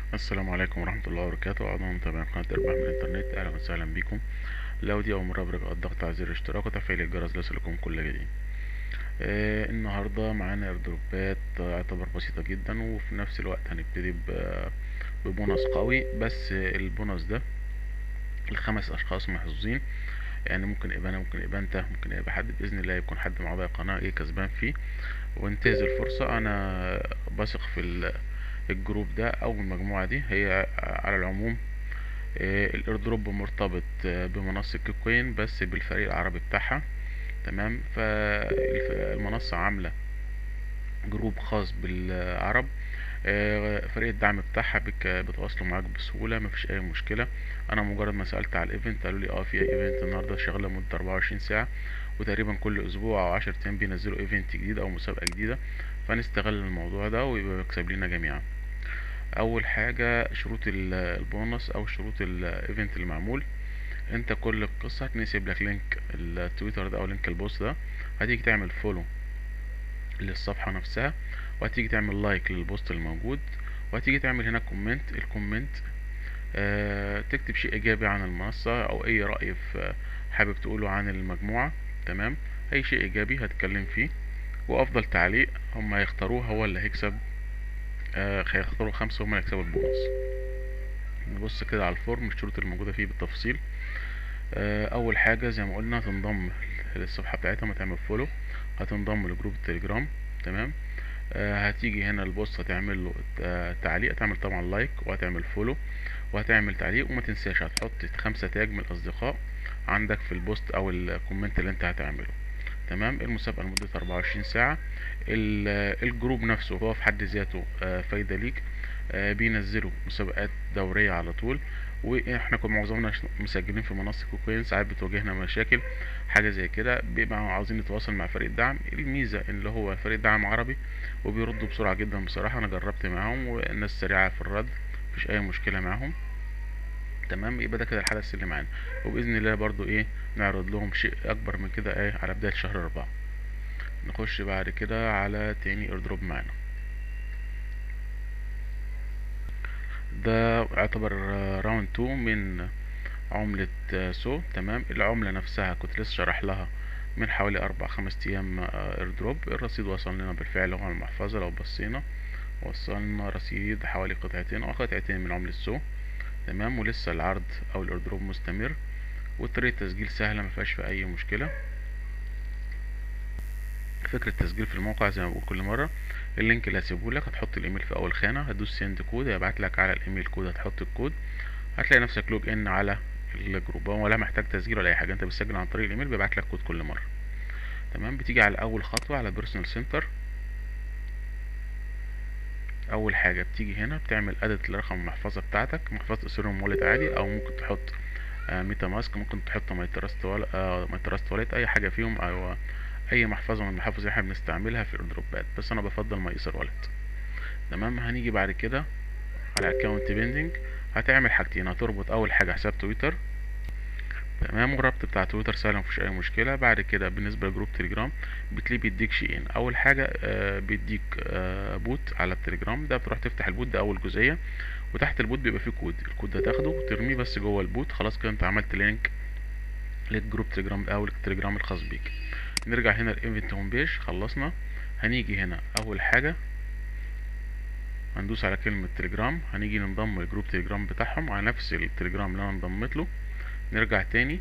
السلام عليكم ورحمة الله وبركاته أعضاء متابعين قناة إرباح من الإنترنت أهلا وسهلا بكم لو دي أول مرة برجع الضغط على زر الاشتراك وتفعيل الجرس ليصلكم كل جديد آه النهاردة معانا ايردروبات تعتبر بسيطة جدا وفي نفس الوقت هنبتدي ب- ببونص قوي بس البونص ده لخمس أشخاص محظوظين يعني ممكن يبقى أنا ممكن يبقى أنت ممكن يبقى حد بإذن الله يكون حد مع باقي القناة إيه كسبان فيه وانتهز الفرصة أنا بثق في ال- الجروب ده أو المجموعة دي هي على العموم آه، الايردروب مرتبط آه، بمنصة كوكوين بس بالفريق العربي بتاعها تمام فالمنصة عاملة جروب خاص بالعرب آه، فريق الدعم بتاعها بك- بيتواصلوا معاك بسهولة مفيش أي مشكلة أنا مجرد ما سألت على الإيفنت قالوا لي اه في إيفنت النهاردة شغالة مدة 24 ساعة وتقريبا كل أسبوع أو 10 أيام بينزلوا إيفنت جديد أو مسابقة جديدة فنستغل الموضوع ده ويبقى مكسب لنا جميعا اول حاجه شروط ال- البونص او شروط الايفنت المعمول انت كل القصه هتنسيب لك لينك التويتر ده او لينك البوست ده هتيجي تعمل فولو للصفحه نفسها وهتيجي تعمل لايك للبوست الموجود وهتيجي تعمل هنا كومنت الكومنت آه تكتب شيء ايجابي عن المنصه او اي راي في حابب تقوله عن المجموعه تمام اي شيء ايجابي هتكلم فيه وافضل تعليق هم هيختاروه هو اللي هيكسب آه هيختاروا خمسة هم اللي هيكسبوا البونص نبص كده على الفورم الشروط الموجودة فيه بالتفصيل آه أول حاجة زي ما قلنا هتنضم للصفحة بتاعتها ما تعمل فولو هتنضم لجروب التليجرام تمام آه هتيجي هنا البوست هتعمل له آه تعليق هتعمل طبعا لايك وهتعمل فولو وهتعمل تعليق وما تنساش هتحط خمسة تاج من الأصدقاء عندك في البوست أو الكومنت اللي انت هتعمله تمام المسابقة لمدة 24 ساعة ال- الجروب نفسه هو في حد ذاته آه، فايدة ليك آه، بينزلوا مسابقات دورية على طول واحنا كنا معظمنا ش- مسجلين في منصة كوكوين ساعات بتواجهنا مشاكل حاجة زي كده بيبقى عاوزين نتواصل مع فريق الدعم الميزة اللي هو فريق دعم عربي وبيردوا بسرعة جدا بصراحة انا جربت معاهم والناس سريعة في الرد مفيش اي مشكلة معاهم تمام يبقى ده كده الحدث اللي معانا وباذن الله برضو ايه نعرض لهم شيء اكبر من كده ايه على بداية شهر أربعة نخش بعد كده على تاني ايردروب معانا ده يعتبر راوند 2 من عملة آه، سو تمام العملة نفسها كنت لسه شرح لها من حوالي أربع خمس أيام ايردروب الرصيد وصل لنا بالفعل هو على المحفظة لو بصينا وصلنا رصيد حوالي قطعتين أو قطعتين من عملة سو تمام ولسه العرض أو الايردروب مستمر وطريقة تسجيل سهلة مفيهاش في أي مشكلة فكرة التسجيل في الموقع زي ما بقول كل مرة اللينك اللي هسيبه لك هتحط الايميل في اول خانة هتدوس سند كود هيبعت لك على الايميل كود هتحط الكود هتلاقي نفسك لوج ان على الجروب ولا محتاج تسجيل ولا اي حاجة انت بتسجل عن طريق الايميل بيبعت لك كود كل مرة تمام بتيجي على اول خطوة على بيرسونال سنتر اول حاجة بتيجي هنا بتعمل ادت لرقم المحفظة بتاعتك محفظة اثيريوم والت عادي او ممكن تحط آه ميتا ماسك ممكن تحط ماي تراست ولا آه ماي تراست والت اي حاجة فيهم او اي محفظه من المحافظ اللي احنا بنستعملها في الايردروبات بس انا بفضل مايسر والت تمام هنيجي بعد كده على اكونت بيندنج هتعمل حاجتين هتربط اول حاجه حساب تويتر تمام والربط بتاع تويتر سهل مفيش اي مشكله بعد كده بالنسبه لجروب تليجرام بتلاقيه بيديك شيئين اول حاجه آه بيديك آه بوت على التليجرام ده بتروح تفتح البوت ده اول جزئيه وتحت البوت بيبقى فيه كود الكود ده تاخده وترميه بس جوه البوت خلاص كده انت عملت لينك للجروب تليجرام او التليجرام الخاص بيك نرجع هنا الايفنت هوم بيج خلصنا هنيجي هنا اول حاجه هندوس على كلمه تليجرام هنيجي ننضم للجروب تليجرام بتاعهم على نفس التليجرام اللي انا انضمت له نرجع تاني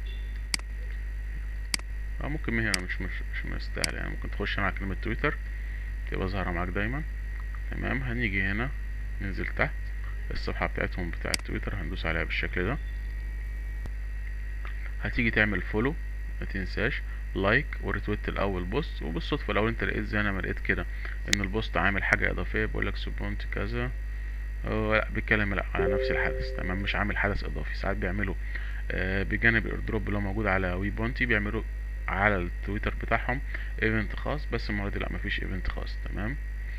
اه ممكن من هنا مش مش مش مستاهل يعني ممكن تخش هنا على كلمه تويتر تبقى ظاهره معاك دايما تمام هنيجي هنا ننزل تحت الصفحه بتاعتهم بتاعه تويتر هندوس عليها بالشكل ده هتيجي تعمل فولو ما تنساش لايك وريتويت الاول بوست وبالصدفه لو انت لقيت زي انا ما لقيت كده ان البوست عامل حاجه اضافيه بيقول لك سبونت كذا هو لا بيتكلم لا على نفس الحدث تمام مش عامل حدث اضافي ساعات بيعملوا آه بجانب الايردروب اللي هو موجود على وي بونتي بيعملوا على التويتر بتاعهم ايفنت خاص بس المره دي لا مفيش ايفنت خاص تمام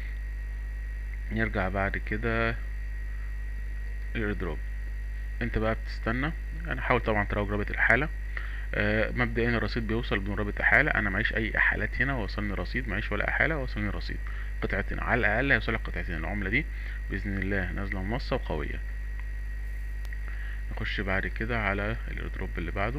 نرجع بعد كده الايردروب انت بقى بتستنى يعني حاول طبعا تراوج رابط الحاله آه، مبدئيا الرصيد بيوصل بدون رابط احاله انا معيش اي احالات هنا وصلني رصيد معيش ولا احاله وصلني رصيد قطعتين على الاقل هيوصلك قطعتين العملة دي باذن الله نازلة منصة وقوية نخش بعد كده على الايردروب اللي بعده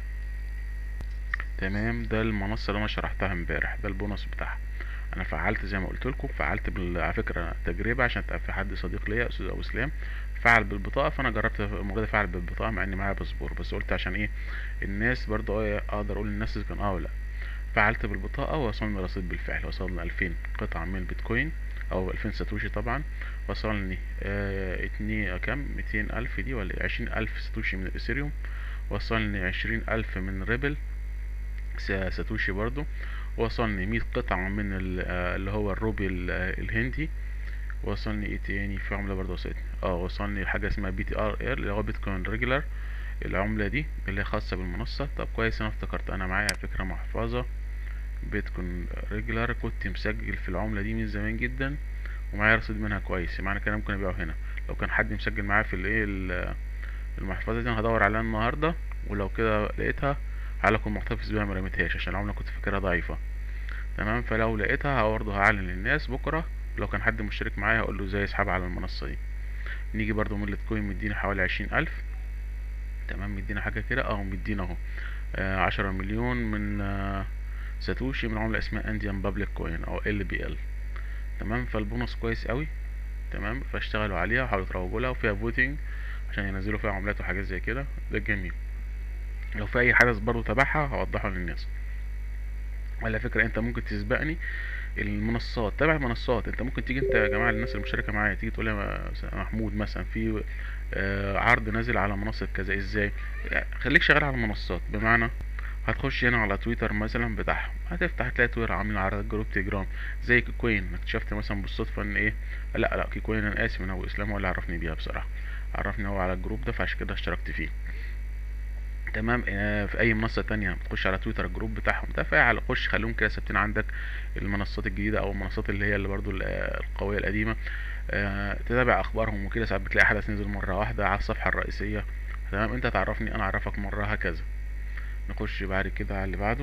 تمام ده المنصة اللي انا شرحتها امبارح ده البونص بتاعها انا فعلت زي ما قلت لكم فعلت بال... على فكرة تجربة عشان تبقى في حد صديق ليا استاذ ابو اسلام فعل بالبطاقة فانا جربت مجرد افعل بالبطاقة مع ان معايا باسبور بس قلت عشان ايه الناس برضه ايه اقدر اقول للناس اذا كان اه ولا لا فعلت بالبطاقة ووصلني رصيد بالفعل وصلنا الفين قطعة من البيتكوين او الفين ساتوشي طبعا وصلني اه اتنين كام ميتين الف دي ولا عشرين الف ساتوشي من الاثيريوم وصلني عشرين الف من ريبل ساتوشي برضو وصلني مية قطعة من اللي هو الروبي الهندي وصلني ايه تاني في عملة برضه وصلتني اه وصلني حاجة اسمها بي تي ار ار اللي هو بيتكوين ريجولار العملة دي اللي هي خاصة بالمنصة طب كويس انا افتكرت انا معايا فكرة محفظة بيتكوين ريجولار كنت مسجل في العملة دي من زمان جدا ومعايا رصيد منها كويس معنى كده ممكن ابيعه هنا لو كان حد مسجل معايا في الايه المحفظة دي انا هدور عليها النهاردة ولو كده لقيتها على كنت محتفظ بيها مرميتهاش عشان العملة كنت فاكرها ضعيفة تمام فلو لقيتها برضه هعلن للناس بكرة لو كان حد مشترك معايا هقول له ازاي يسحب على المنصة دي نيجي برضه من كوين مدينا حوالي عشرين الف تمام مدينا حاجة كده اه مدينا اهو آه عشرة مليون من آه ساتوشي من عملة اسمها انديان بابليك كوين او ال بي ال تمام فالبونص كويس قوي تمام فاشتغلوا عليها وحاولوا تروجوا لها وفيها فوتنج عشان ينزلوا فيها عملات وحاجات زي كده ده جميل لو في اي حدث برضو تبعها هوضحه للناس على فكرة انت ممكن تسبقني المنصات تابع المنصات انت ممكن تيجي انت يا جماعة الناس المشتركة معايا تيجي تقول لي محمود مثلا في آه عرض نازل على منصة كذا ازاي خليك شغال على المنصات بمعنى هتخش هنا على تويتر مثلا بتاعهم هتفتح هتلاقي تويتر عاملين عرض جروب تيجرام زي كوين اكتشفت مثلا بالصدفة ان ايه لا لا كوين انا اسف من ابو اسلام هو اللي عرفني بيها بصراحة عرفني هو على الجروب ده فعشان كده اشتركت فيه تمام آه في اي منصة تانية بتخش على تويتر الجروب بتاعهم تفاعل خش خليهم كده ثابتين عندك المنصات الجديدة او المنصات اللي هي اللي برضو القوية القديمة آه تتابع اخبارهم وكده ساعات بتلاقي حدث نزل مرة واحدة على الصفحة الرئيسية تمام انت تعرفني انا اعرفك مرة هكذا نخش بعد كده على اللي بعده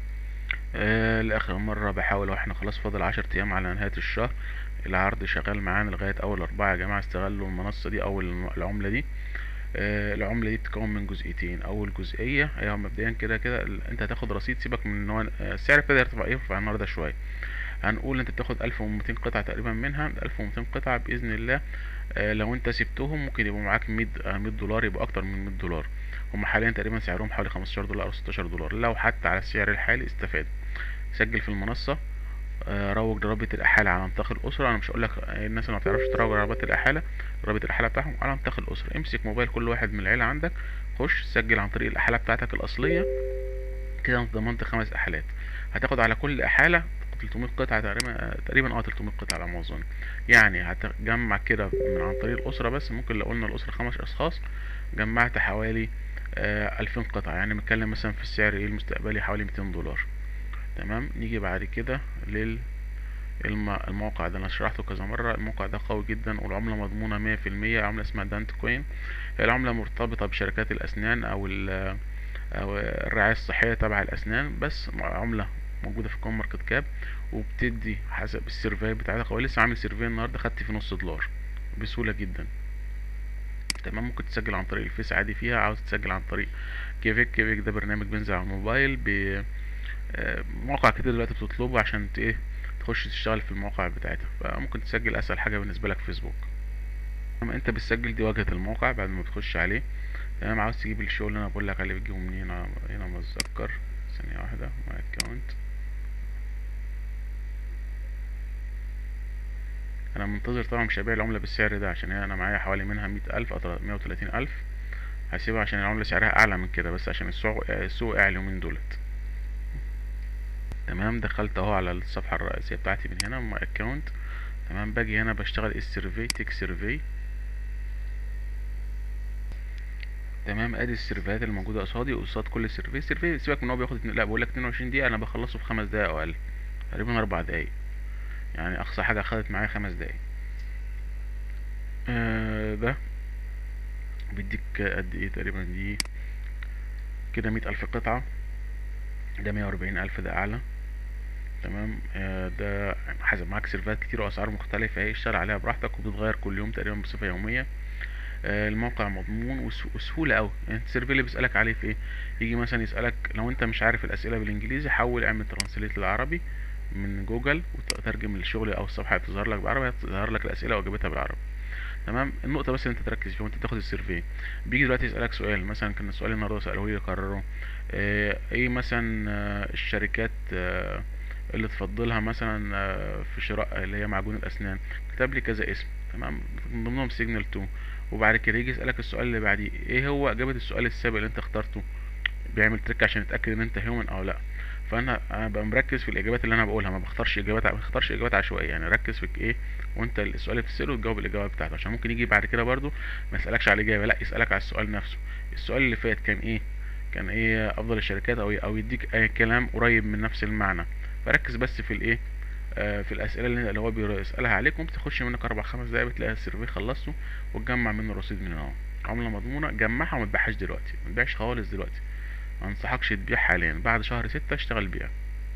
آه لاخر مرة بحاول واحنا خلاص فاضل عشر ايام على نهاية الشهر العرض شغال معانا لغاية اول اربعة يا جماعة استغلوا المنصة دي او العملة دي آه العملة دي بتتكون من جزئيتين اول جزئية هي مبدئيا كده كده انت هتاخد رصيد سيبك من ان هو السعر ابتدى يرتفع يرفع النهارده شوية هنقول انت بتاخد الف ومتين قطعة تقريبا منها الف ومتين قطعة باذن الله آه لو انت سبتهم ممكن يبقوا معاك مية مية دولار يبقى اكتر من مية دولار هم حاليا تقريبا سعرهم حوالي خمستاشر دولار او ستاشر دولار لو حتى على السعر الحالي استفاد سجل في المنصة آه روج لرابط الاحالة على نطاق الاسرة انا مش هقول لك الناس اللي ما بتعرفش تروج لرابط الاحالة رابط الاحالة بتاعهم على نطاق الاسرة امسك موبايل كل واحد من العيلة عندك خش سجل عن طريق الاحالة بتاعتك الاصلية كده انت ضمنت خمس احالات هتاخد على كل احالة 300 قطعة تقريبا تقريبا اه 300 قطعة على ما اظن يعني هتجمع كده من عن طريق الاسرة بس ممكن لو قلنا الاسرة خمس اشخاص جمعت حوالي آه 2000 قطعة يعني بنتكلم مثلا في السعر ايه المستقبلي حوالي 200 دولار تمام نيجي بعد كده لل الموقع ده انا شرحته كذا مرة الموقع ده قوي جدا والعملة مضمونة مية في المية عملة اسمها دانت كوين هي العملة مرتبطة بشركات الاسنان او او الرعاية الصحية تبع الاسنان بس عملة موجودة في كوم ماركت كاب وبتدي حسب السيرفي بتاعتها قوي لسه عامل سيرفي النهاردة خدت في نص دولار بسهولة جدا تمام ممكن تسجل عن طريق الفيس عادي فيها عاوز تسجل عن طريق كيفيك كيفيك ده برنامج بينزل على الموبايل ب مواقع كتير دلوقتي بتطلبه عشان ايه تخش تشتغل في المواقع بتاعتها فممكن تسجل اسهل حاجه بالنسبه لك فيسبوك اما انت بتسجل دي واجهه الموقع بعد ما بتخش عليه تمام عاوز تجيب الشغل اللي انا بقول لك عليه بتجيبه منين هنا ما اتذكر ثانيه واحده ماي اكونت انا منتظر طبعا مش هبيع العمله بالسعر ده عشان انا معايا حوالي منها مية الف او مية وتلاتين الف هسيبها عشان العمله سعرها اعلى من كده بس عشان السوق السوق اعلى اليومين دولت تمام دخلت اهو على الصفحة الرئيسية بتاعتي من هنا ماي اكونت تمام باجي هنا بشتغل السيرفي تيك سيرفي تمام ادي السيرفيات اللي موجودة قصادي وقصاد كل سيرفي سيرفي سيبك من هو بياخد لا بقول لك 22 دقيقة انا بخلصه في خمس دقايق او اقل تقريبا اربع دقايق يعني اقصى حاجة خدت معايا خمس دقايق آه ده بيديك قد ايه تقريبا دي كده مية الف قطعة ده مية واربعين الف ده اعلى تمام آه ده حسب معاك سيرفرات كتير واسعار مختلفه اهي اشتغل عليها براحتك وبتتغير كل يوم تقريبا بصفه يوميه آه الموقع مضمون وس- وسهوله قوي يعني السيرفي اللي بيسالك عليه في ايه يجي مثلا يسالك لو انت مش عارف الاسئله بالانجليزي حول اعمل ترانسليت للعربي من جوجل وترجم الشغل او الصفحه تظهر لك بالعربي هتظهر لك الاسئله واجابتها بالعربي تمام النقطه بس اللي انت تركز فيها وانت بتاخد السيرفي بيجي دلوقتي يسالك سؤال مثلا كان السؤال النهارده سالوه لي قرروا آه ايه مثلا آه الشركات آه اللي تفضلها مثلا آه في شراء اللي هي معجون الاسنان كتب لي كذا اسم تمام من ضمنهم سيجنال 2 وبعد كده يجي يسالك السؤال اللي بعديه ايه هو اجابه السؤال السابق اللي انت اخترته بيعمل تريك عشان يتاكد ان انت هيومن او لا فانا انا ببقى مركز في الاجابات اللي انا بقولها ما بختارش اجابات ما بختارش اجابات عشوائيه يعني ركز في ايه وانت السؤال اللي بتساله تجاوب الاجابه بتاعته عشان ممكن يجي بعد كده برضو ما يسالكش على الاجابه لا يسالك على السؤال نفسه السؤال اللي فات كان ايه كان ايه افضل الشركات او او يديك اي كلام قريب من نفس المعنى فركز بس في الايه آه في الاسئله اللي اللي هو بيسالها عليك وما بتاخدش منك اربع خمس دقايق بتلاقي السيرفي خلصته وتجمع منه رصيد من اهو عمله مضمونه جمعها وما تبيعهاش دلوقتي ما تبيعش خالص دلوقتي ما انصحكش تبيع حاليا بعد شهر ستة اشتغل بيها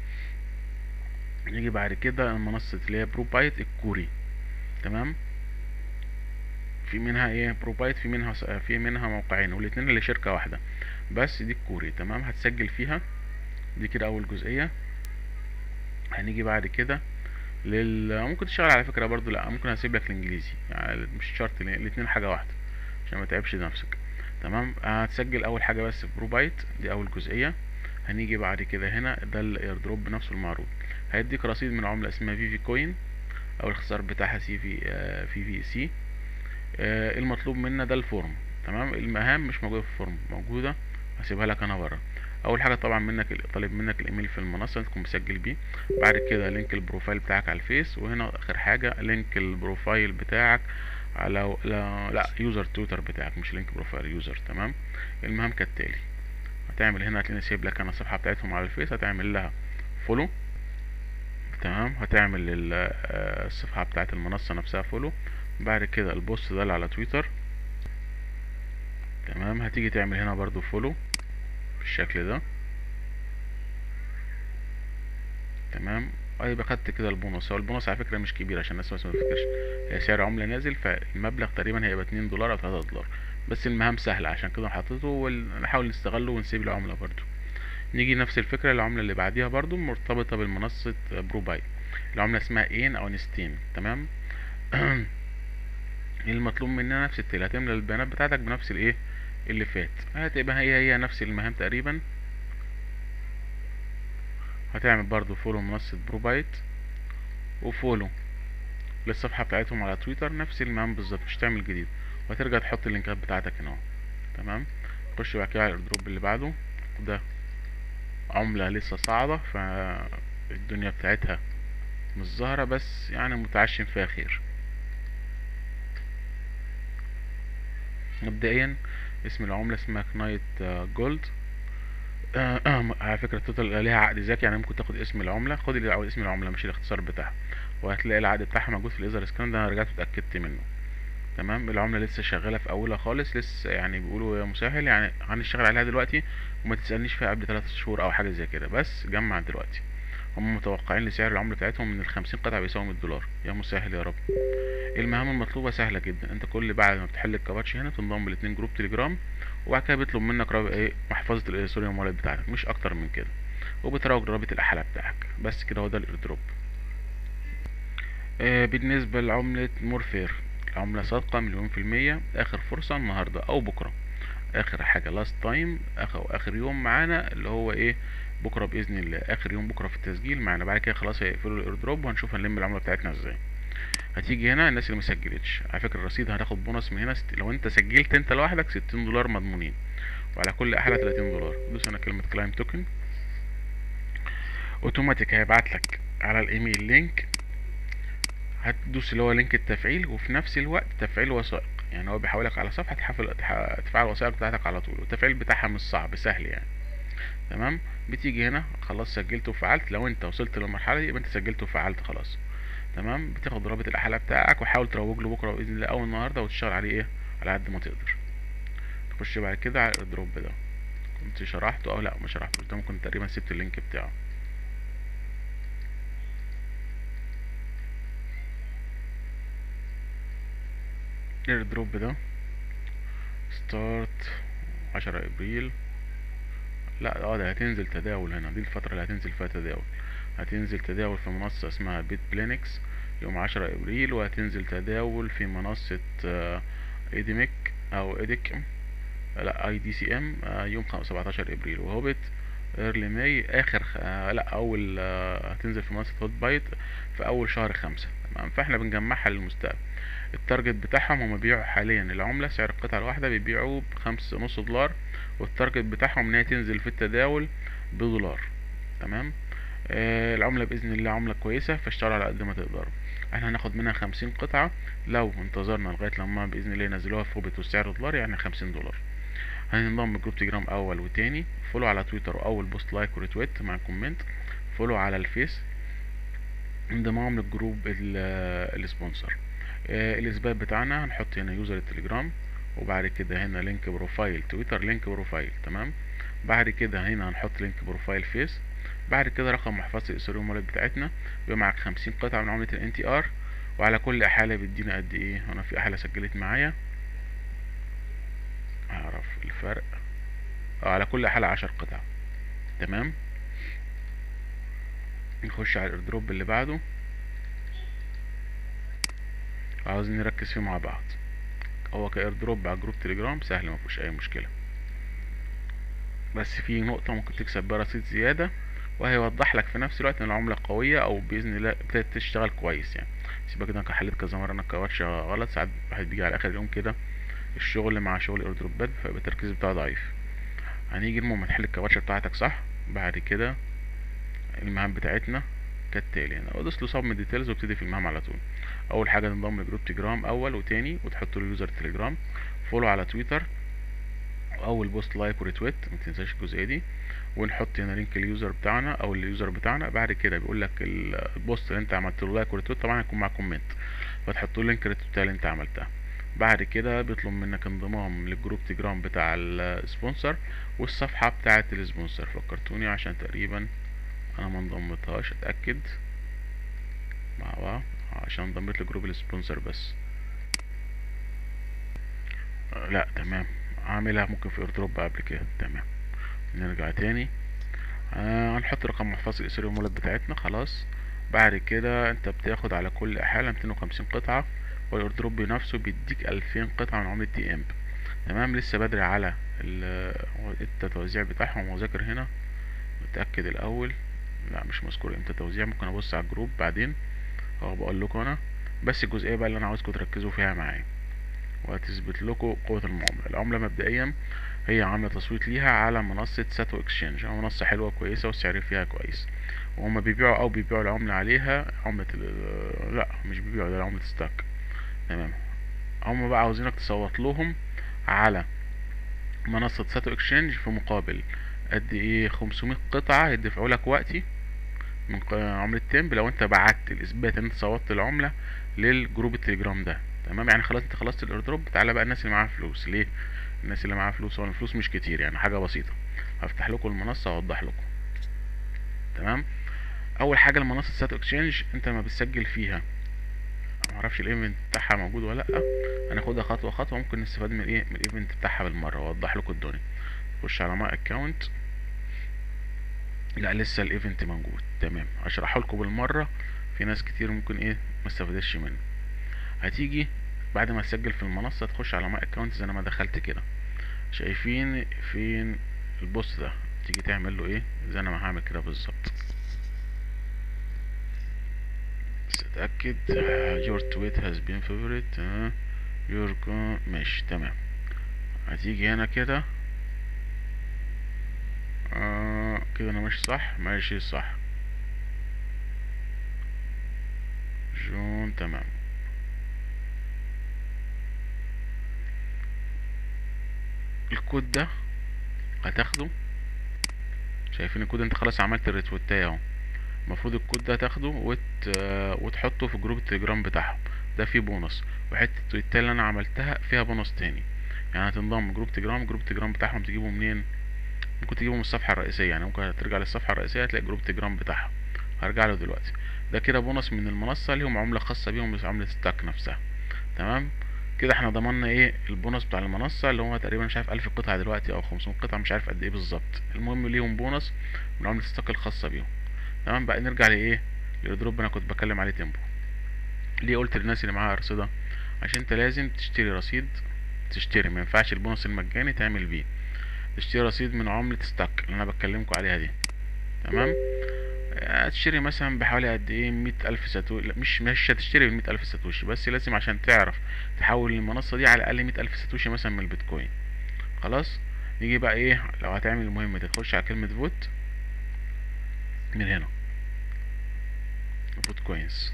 نيجي بعد كده منصة اللي هي بروبايت الكوري تمام في منها ايه بروبايت في منها س- في منها موقعين والاتنين اللي شركة واحدة بس دي الكوري تمام هتسجل فيها دي كده اول جزئية هنيجي بعد كده لل ممكن تشتغل على فكرة برضو لا ممكن هسيب لك الانجليزي يعني مش شرط ال- الاتنين حاجة واحدة عشان ما تعبش نفسك تمام هتسجل اول حاجة بس بروبايت دي اول جزئية هنيجي بعد كده هنا ده الايردروب بنفسه المعروض هيديك رصيد من عملة اسمها في في كوين او الاختصار بتاعها سي في آه في في سي آه المطلوب منا ده الفورم تمام المهام مش موجودة في الفورم موجودة هسيبها لك انا بره اول حاجة طبعا منك ال- طالب منك الايميل في المنصة تكون مسجل بيه بعد كده لينك البروفايل بتاعك على الفيس وهنا اخر حاجة لينك البروفايل بتاعك على لا, لا يوزر تويتر بتاعك مش لينك بروفايل يوزر تمام المهام كالتالي هتعمل هنا هتلاقيني سايب لك انا الصفحة بتاعتهم على الفيس هتعمل لها فولو تمام هتعمل ال- آه، الصفحة بتاعت المنصة نفسها فولو بعد كده البوست ده اللي على تويتر تمام هتيجي تعمل هنا برضو فولو بالشكل ده تمام اه يبقى خدت كده البونص هو البونص على فكرة مش كبير عشان الناس بس ما تفكرش هي سعر عملة نازل فالمبلغ تقريبا هيبقى اتنين دولار او تلاتة دولار بس المهام سهلة عشان كده حطيته ونحاول نستغله ونسيب العملة برضو نيجي نفس الفكرة العملة اللي بعديها برضو مرتبطة بالمنصة بروباي العملة اسمها اين او نستين تمام المطلوب مننا نفس التالي هتملى البيانات بتاعتك بنفس الايه اللي فات هتبقى هي هي نفس المهام تقريبا هتعمل برضو فولو منصة بروبايت وفولو للصفحة بتاعتهم على تويتر نفس المهام بالظبط مش تعمل جديد وهترجع تحط اللينكات بتاعتك هنا اهو. تمام خش بعد كده على الايردروب اللي بعده ده عملة لسه صاعدة فالدنيا بتاعتها مش ظاهرة بس يعني متعشم فيها خير مبدئيا اسم العملة اسمها كنايت جولد على فكرة التوتال ليها عقد ذكي يعني ممكن تاخد اسم العملة خد اللي عاوز اسم العملة مش الاختصار بتاعها وهتلاقي العقد بتاعها موجود في الايزر سكان ده انا رجعت اتأكدت منه تمام العملة لسه شغالة في اولها خالص لسه يعني بيقولوا يا مسهل يعني هنشتغل عليها دلوقتي وما تسألنيش فيها قبل ثلاث شهور او حاجة زي كده بس جمع دلوقتي هم متوقعين لسعر العملة بتاعتهم من الخمسين قطعة بيساوي 100 دولار يا مسهل يا رب المهام المطلوبة سهلة جدا انت كل بعد ما بتحل الكباتش هنا تنضم لاتنين جروب تليجرام وبعد كده بيطلب منك رابط ايه محفظة الايثيريوم والت بتاعتك مش اكتر من كده وبتراوج رابط الاحالة بتاعك بس كده هو ده الايردروب آه بالنسبة لعملة مورفير عملة صادقة مليون في المية اخر فرصة النهاردة او بكرة اخر حاجة لاست تايم اخر اخر يوم معانا اللي هو ايه بكرة باذن الله اخر يوم بكرة في التسجيل معانا بعد كده خلاص هيقفلوا الايردروب وهنشوف هنلم العملة بتاعتنا ازاي هتيجي هنا الناس اللي مسجلتش على فكرة الرصيد هتاخد بونص من هنا ست... لو انت سجلت انت لوحدك ستين دولار مضمونين وعلى كل احلى تلاتين دولار دوس هنا كلمة كلايم توكن اوتوماتيك هيبعت لك على الايميل لينك هتدوس اللي هو لينك التفعيل وفي نفس الوقت تفعيل وثائق يعني هو بيحولك على صفحة تحفل تح- تفعل الوثائق بتاعتك على طول والتفعيل بتاعها مش صعب سهل يعني تمام بتيجي هنا خلاص سجلت وفعلت لو انت وصلت للمرحلة دي يبقى انت سجلت وفعلت خلاص تمام بتاخد رابط الاحاله بتاعك وحاول تروج له بكره باذن الله او النهارده وتشتغل عليه ايه على قد ما تقدر تخش بعد كده على الايردروب ده كنت شرحته او لا ما شرحتوش ده ممكن تقريبا سبت اللينك بتاعه الاير دروب ده ستارت عشرة ابريل لا اه ده هتنزل تداول هنا دي الفترة اللي هتنزل فيها تداول هتنزل تداول في منصة اسمها بيت بلينكس يوم عشرة ابريل وهتنزل تداول في منصة آه، ايديميك او ايديك لا اي دي سي ام يوم سبعتاشر ابريل وهوبت ايرلي ماي اخر خ... آه، لا اول آه، هتنزل في منصة هوت بايت في اول شهر خمسة تمام فاحنا بنجمعها للمستقبل التارجت بتاعهم هما بيبيعوا حاليا العملة سعر القطعة الواحدة بيبيعوه بخمسة ونص دولار والتارجت بتاعهم ان هي تنزل في التداول بدولار تمام آه العملة بإذن الله عملة كويسة فاشتغلوا على قد ما تقدروا احنا هناخد منها خمسين قطعة لو انتظرنا لغاية لما بإذن الله ينزلوها في هوبت والسعر دولار يعني خمسين دولار هننضم جروب تليجرام أول وتاني فولو على تويتر وأول بوست لايك وريتويت مع كومنت فولو على الفيس انضمام للجروب ال- السبونسر آه، الاثبات بتاعنا هنحط هنا يوزر التليجرام وبعد كده هنا لينك بروفايل تويتر لينك بروفايل تمام بعد كده هنا هنحط لينك بروفايل فيس بعد كده رقم محفظة الاثيريوم والت بتاعتنا بيبقى معاك خمسين قطعة من عملة ال NTR وعلى كل احالة بيدينا قد ايه انا في احالة سجلت معايا اعرف الفرق اه على كل احالة عشر قطع تمام نخش على الايردروب اللي بعده عاوزين نركز فيه مع بعض هو كايردروب على جروب تليجرام سهل ما فيهوش اي مشكله بس في نقطه ممكن تكسب بيها رصيد زياده وهيوضح لك في نفس الوقت ان العمله قويه او باذن الله ابتدت تشتغل كويس يعني سيبك كده كحلت كذا مره انا كواتش غلط ساعات واحد بيجي على اخر اليوم كده الشغل مع شغل ايردروبات فيبقى التركيز بتاعه ضعيف هنيجي المهم نحل الكواتش بتاعتك صح بعد كده المهام بتاعتنا كالتالي انا ادوس له سب ديتيلز وابتدي في المهام على طول اول حاجه تنضم لجروب تليجرام اول وتاني وتحط له يوزر تليجرام فولو على تويتر اول بوست لايك وريتويت ما تنساش الجزئيه دي ونحط هنا لينك اليوزر بتاعنا او اليوزر بتاعنا بعد كده بيقول لك البوست اللي انت عملت له لايك وريتويت طبعا هيكون مع كومنت فتحط له لينك الريتويت اللي انت عملتها بعد كده بيطلب منك انضمام للجروب تليجرام بتاع السبونسر والصفحه بتاعه السبونسر فكرتوني عشان تقريبا انا ما انضمتهاش اتاكد مع بعض عشان انضميت لجروب السبونسر بس آه، لا تمام عاملها ممكن في ايردروب قبل كده تمام نرجع تاني آه هنحط رقم محفظة الاثيريوم والت بتاعتنا خلاص بعد كده انت بتاخد على كل احالة 250 قطعة والايردروب نفسه بيديك 2000 قطعة من عملة تي ام تمام لسه بدري على ال- التوزيع بتاعهم وذاكر هنا متأكد الاول لا مش مذكور امتى توزيع ممكن ابص على الجروب بعدين اهو بقول لكم انا بس الجزئيه بقى اللي انا عاوزكم تركزوا فيها معايا وهتثبت لكم قوه المعامله العمله مبدئيا هي عامله تصويت ليها على منصه ساتو اكسشينج منصه حلوه كويسه والسعر فيها كويس وهم بيبيعوا او بيبيعوا العمله عليها عمله ال- لا مش بيبيعوا ده عمله ستاك تمام هم بقى عاوزينك تصوت لهم على منصه ساتو اكسشينج في مقابل قد ايه 500 قطعه هيدفعوا لك وقتي من ق- عملة تيمب لو انت بعت الاثبات ان انت صوتت العملة للجروب التليجرام ده تمام يعني خلاص انت خلصت الايردروب تعالى بقى الناس اللي معاها فلوس ليه الناس اللي معاها فلوس هو الفلوس مش كتير يعني حاجة بسيطة هفتح لكم المنصة واوضح لكم تمام اول حاجة المنصة سات اكسشينج انت ما بتسجل فيها ما اعرفش الايفنت بتاعها موجود ولا لا هناخدها خطوة خطوة ممكن نستفاد من ايه من الايفنت بتاعها بالمرة واوضح لكم الدنيا خش على ماي اكونت لا لسه الايفنت موجود تمام هشرحه لكم بالمره في ناس كتير ممكن ايه ما استفادتش منه هتيجي بعد ما تسجل في المنصه تخش على ماي اكونت زي انا ما دخلت كده شايفين فين البوست ده تيجي تعمل له ايه زي انا ما هعمل كده بالظبط بس اتاكد آه، your tweet has been favorite آه، your co- ماشي تمام هتيجي هنا كده آه كده انا ماشي صح ماشي صح جون تمام الكود ده هتاخده شايفين الكود انت خلاص عملت الريتويتاية اهو المفروض الكود ده تاخده وت... آه، وتحطه في جروب التليجرام بتاعهم ده فيه بونص وحته التويتاية اللي انا عملتها فيها بونص تاني يعني هتنضم جروب تليجرام جروب التليجرام بتاعهم تجيبه منين ممكن تجيبه من الصفحة الرئيسية يعني ممكن ترجع للصفحة الرئيسية هتلاقي جروب تليجرام بتاعهم هرجع له دلوقتي ده كده بونص من المنصة ليهم عملة خاصة بيهم مش عملة ستاك نفسها تمام كده احنا ضمننا ايه البونص بتاع المنصة اللي هو تقريبا مش عارف الف قطعة دلوقتي او 500 قطعة مش عارف قد ايه بالظبط المهم ليهم بونص من عملة ستوك الخاصة بيهم تمام بقى نرجع لايه للايردروب انا كنت بتكلم عليه تيمبو ليه قلت للناس اللي معاها ارصدة عشان انت لازم تشتري رصيد تشتري ما ينفعش البونص المجاني تعمل بيه تشتري رصيد من عملة ستاك اللي انا بكلمكم عليها دي تمام هتشتري مثلا بحوالي قد ايه مية الف ساتوشي مش مش هتشتري بمية الف ساتوشي بس لازم عشان تعرف تحول المنصة دي على الاقل مية الف ساتوشي مثلا من البيتكوين خلاص نيجي بقى ايه لو هتعمل المهمة دي تخش على كلمة فوت من هنا فوت كوينز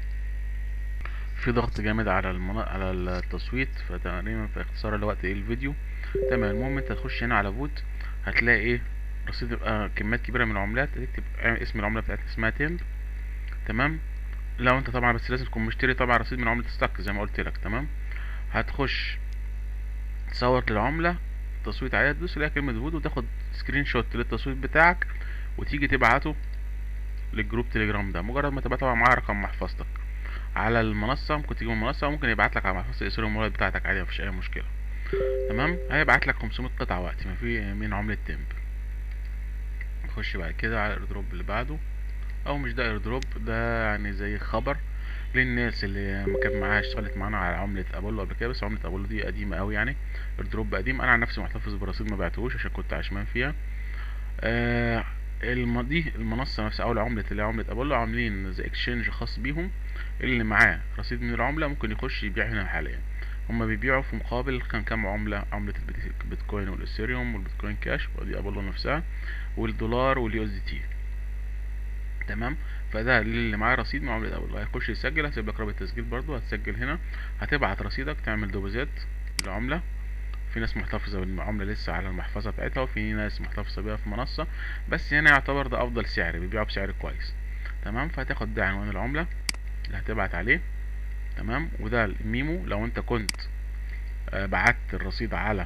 في ضغط جامد على المنا... على التصويت فتقريبا في اختصار لوقت ايه الفيديو تمام المهم انت تخش هنا على فوت هتلاقي ايه رصيد يبقى كميات كبيره من العملات تكتب اسم العمله بتاعتك اسمها تيمب تمام لو انت طبعا بس لازم تكون مشتري طبعا رصيد من عمله ستاك زي ما قلت لك تمام هتخش تصور للعمله تصويت عليها تدوس عليها كلمه فوت وتاخد سكرين شوت للتصويت بتاعك وتيجي تبعته للجروب تليجرام ده مجرد ما تبقى طبعا معاه رقم محفظتك على المنصه ممكن تجيب المنصه وممكن يبعت لك على محفظه الاثيريوم والت بتاعتك عادي مفيش اي مشكله تمام هيبعت لك 500 قطعه وقت ما في من عمله تيمب نخش بعد كده على الايردروب اللي بعده او مش ده ايردروب ده يعني زي خبر للناس اللي ما كانت معاها اشتغلت معانا على عملة ابولو قبل كده بس عملة ابولو دي قديمة قوي يعني ايردروب قديم انا عن نفسي محتفظ برصيد ما بعتهوش عشان كنت عشمان فيها آه دي المنصة نفسها او العملة اللي هي عملة ابولو عاملين زي اكشينج خاص بيهم اللي معاه رصيد من العملة ممكن يخش يبيع هنا حاليا هما بيبيعوا في مقابل كان كام عملة عملة البيتكوين والاثيريوم والبيتكوين كاش ودي ابولو نفسها والدولار واليو اس دي تي تمام فده اللي معاه رصيد من عملة ابولو هيخش يسجل هسيب لك رابط التسجيل برضو هتسجل هنا هتبعت رصيدك تعمل دوبوزات العملة في ناس محتفظة بالعملة لسه على المحفظة بتاعتها وفي ناس محتفظة بيها في منصة بس هنا يعتبر ده افضل سعر بيبيعوا بسعر كويس تمام فهتاخد ده عنوان العملة اللي هتبعت عليه تمام وده الميمو لو انت كنت آه بعت الرصيد على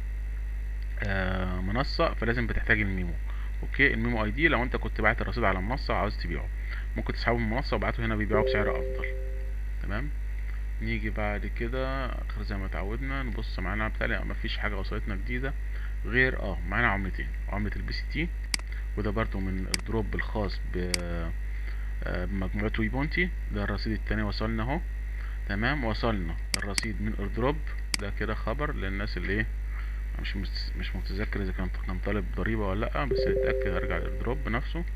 آه منصة فلازم بتحتاج الميمو اوكي الميمو اي دي لو انت كنت بعت الرصيد على منصة وعاوز تبيعه ممكن تسحبه من المنصة وبعته هنا بيبيعه بسعر افضل تمام نيجي بعد كده اخر زي ما اتعودنا نبص معانا بتاعي مفيش حاجة وصلتنا جديدة غير اه معانا عملتين عملة البي سي تي وده برضو من الدروب الخاص ب بمجموعة وي بونتي ده الرصيد التاني وصلنا اهو تمام وصلنا الرصيد من ايردروب ده كده خبر للناس اللي ايه مش مش متذكر اذا كان كان طالب ضريبة ولا لا بس اتأكد ارجع للايردروب نفسه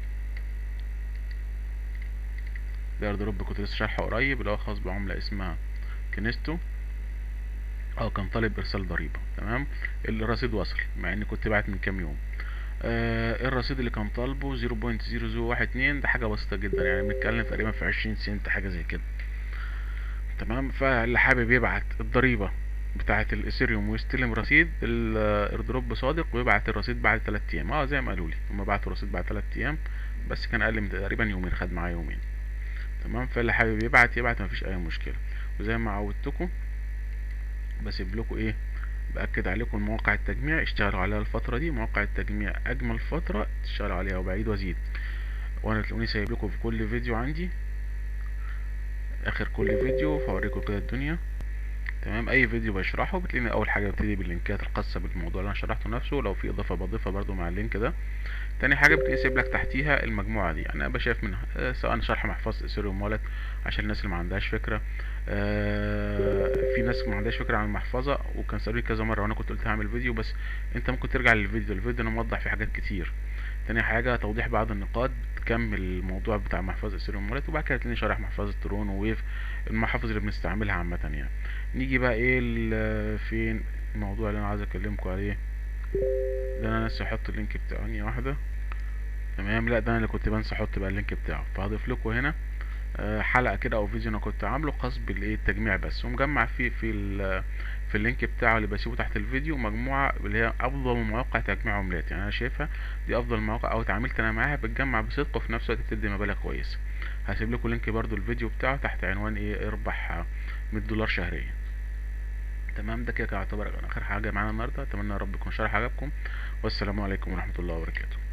ده ايردروب كنت لسه شارحه قريب اللي هو خاص بعملة اسمها كنيستو اه كان طالب ارسال ضريبة تمام الرصيد وصل مع اني كنت بعت من كام يوم آه الرصيد اللي كان طالبه 0.0012 ده حاجة بسيطة جدا يعني بنتكلم تقريبا في 20 سنت حاجة زي كده تمام فاللي حابب يبعت الضريبة بتاعة الاثيريوم ويستلم رصيد الايردروب صادق ويبعت الرصيد بعد 3 ايام اه زي ما قالوا لي هما بعتوا الرصيد بعد 3 ايام بس كان اقل من تقريبا يومين خد معاه يومين تمام فاللي حابب يبعت يبعت مفيش اي مشكلة وزي ما عودتكم بسيب لكم ايه باكد عليكم مواقع التجميع اشتغلوا عليها الفترة دي مواقع التجميع اجمل فترة تشتغلوا عليها وبعيد وازيد وانا تلاقوني سايب لكم في كل فيديو عندي اخر كل فيديو فاوريكم كده الدنيا تمام اي فيديو بشرحه بتلاقيني اول حاجه ببتدي باللينكات الخاصه بالموضوع اللي انا شرحته نفسه لو في اضافه بضيفها برضو مع اللينك ده تاني حاجه بتلاقي سايب لك تحتيها المجموعه دي يعني انا شايف منها آه سواء شرح محفظه اثيريوم والت عشان الناس اللي ما عندهاش فكره آه في ناس ما عندهاش فكره عن المحفظه وكان سالوني كذا مره وانا كنت قلت هعمل فيديو بس انت ممكن ترجع للفيديو الفيديو انا موضح فيه حاجات كتير تاني حاجه توضيح بعض النقاط تكمل الموضوع بتاع محفظه اثيريوم والت وبعد كده تلاقيني شارح محفظه ترون وويف المحافظ اللي بنستعملها عامه يعني نيجي بقى ايه فين الموضوع اللي انا عايز اكلمكم عليه ده انا ناسي احط اللينك بتاعه ثانيه واحده تمام لا ده انا اللي كنت بنسى احط بقى اللينك بتاعه فهضيف لكم هنا حلقه كده او فيديو انا كنت عامله خاص بالايه التجميع بس ومجمع فيه في في اللينك بتاعه اللي بسيبه تحت الفيديو مجموعه اللي هي افضل مواقع تجميع عملات يعني انا شايفها دي افضل مواقع او اتعاملت انا معاها بتجمع بصدق وفي نفس الوقت بتدي مبالغ كويسه هسيب لكم لينك برضو الفيديو بتاعه تحت عنوان ايه اربح 100 دولار شهريا تمام ده كده يعتبر اخر حاجه معانا النهارده اتمنى يا رب يكون شرح عجبكم والسلام عليكم ورحمه الله وبركاته